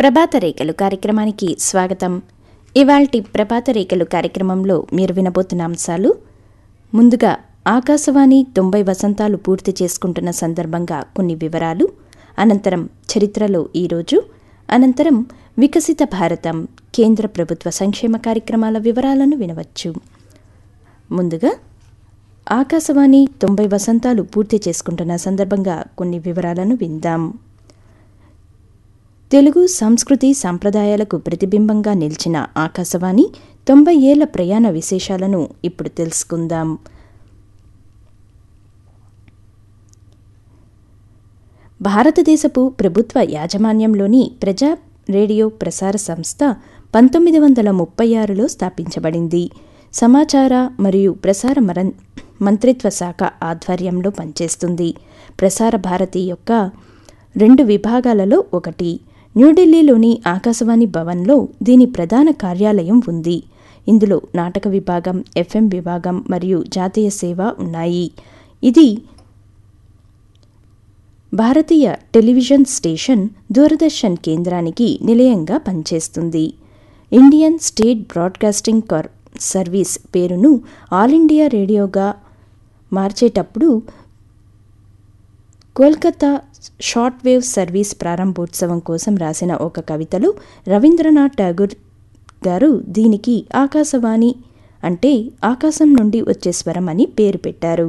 ప్రభాత రేఖలు కార్యక్రమానికి స్వాగతం ఇవాల్టి ప్రభాత రేఖలు కార్యక్రమంలో మీరు వినబోతున్న అంశాలు ముందుగా ఆకాశవాణి తొంభై వసంతాలు పూర్తి చేసుకుంటున్న సందర్భంగా కొన్ని వివరాలు అనంతరం చరిత్రలో ఈరోజు అనంతరం వికసిత భారతం కేంద్ర ప్రభుత్వ సంక్షేమ కార్యక్రమాల వివరాలను వినవచ్చు ముందుగా ఆకాశవాణి తొంభై వసంతాలు పూర్తి చేసుకుంటున్న సందర్భంగా కొన్ని వివరాలను విందాం తెలుగు సంస్కృతి సంప్రదాయాలకు ప్రతిబింబంగా నిలిచిన ఆకాశవాణి తొంభై ఏళ్ల ప్రయాణ విశేషాలను ఇప్పుడు తెలుసుకుందాం భారతదేశపు ప్రభుత్వ యాజమాన్యంలోని ప్రజా రేడియో ప్రసార సంస్థ పంతొమ్మిది వందల ముప్పై ఆరులో స్థాపించబడింది సమాచార మరియు ప్రసార మరన్ మంత్రిత్వ శాఖ ఆధ్వర్యంలో పనిచేస్తుంది ప్రసార భారతి యొక్క రెండు విభాగాలలో ఒకటి న్యూఢిల్లీలోని ఆకాశవాణి భవన్లో దీని ప్రధాన కార్యాలయం ఉంది ఇందులో నాటక విభాగం ఎఫ్ఎం విభాగం మరియు జాతీయ సేవ ఉన్నాయి ఇది భారతీయ టెలివిజన్ స్టేషన్ దూరదర్శన్ కేంద్రానికి నిలయంగా పనిచేస్తుంది ఇండియన్ స్టేట్ బ్రాడ్కాస్టింగ్ కార్ సర్వీస్ పేరును ఆల్ ఇండియా రేడియోగా మార్చేటప్పుడు కోల్కతా షార్ట్ వేవ్ సర్వీస్ ప్రారంభోత్సవం కోసం రాసిన ఒక కవితలో రవీంద్రనాథ్ ఠాగూర్ గారు దీనికి ఆకాశవాణి అంటే ఆకాశం నుండి వచ్చే స్వరం అని పేరు పెట్టారు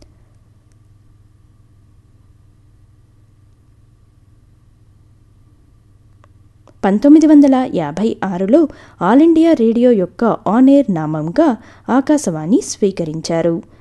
పంతొమ్మిది వందల యాభై ఆరులో ఆల్ ఇండియా రేడియో యొక్క ఆన్ ఎయిర్ నామంగా ఆకాశవాణి స్వీకరించారు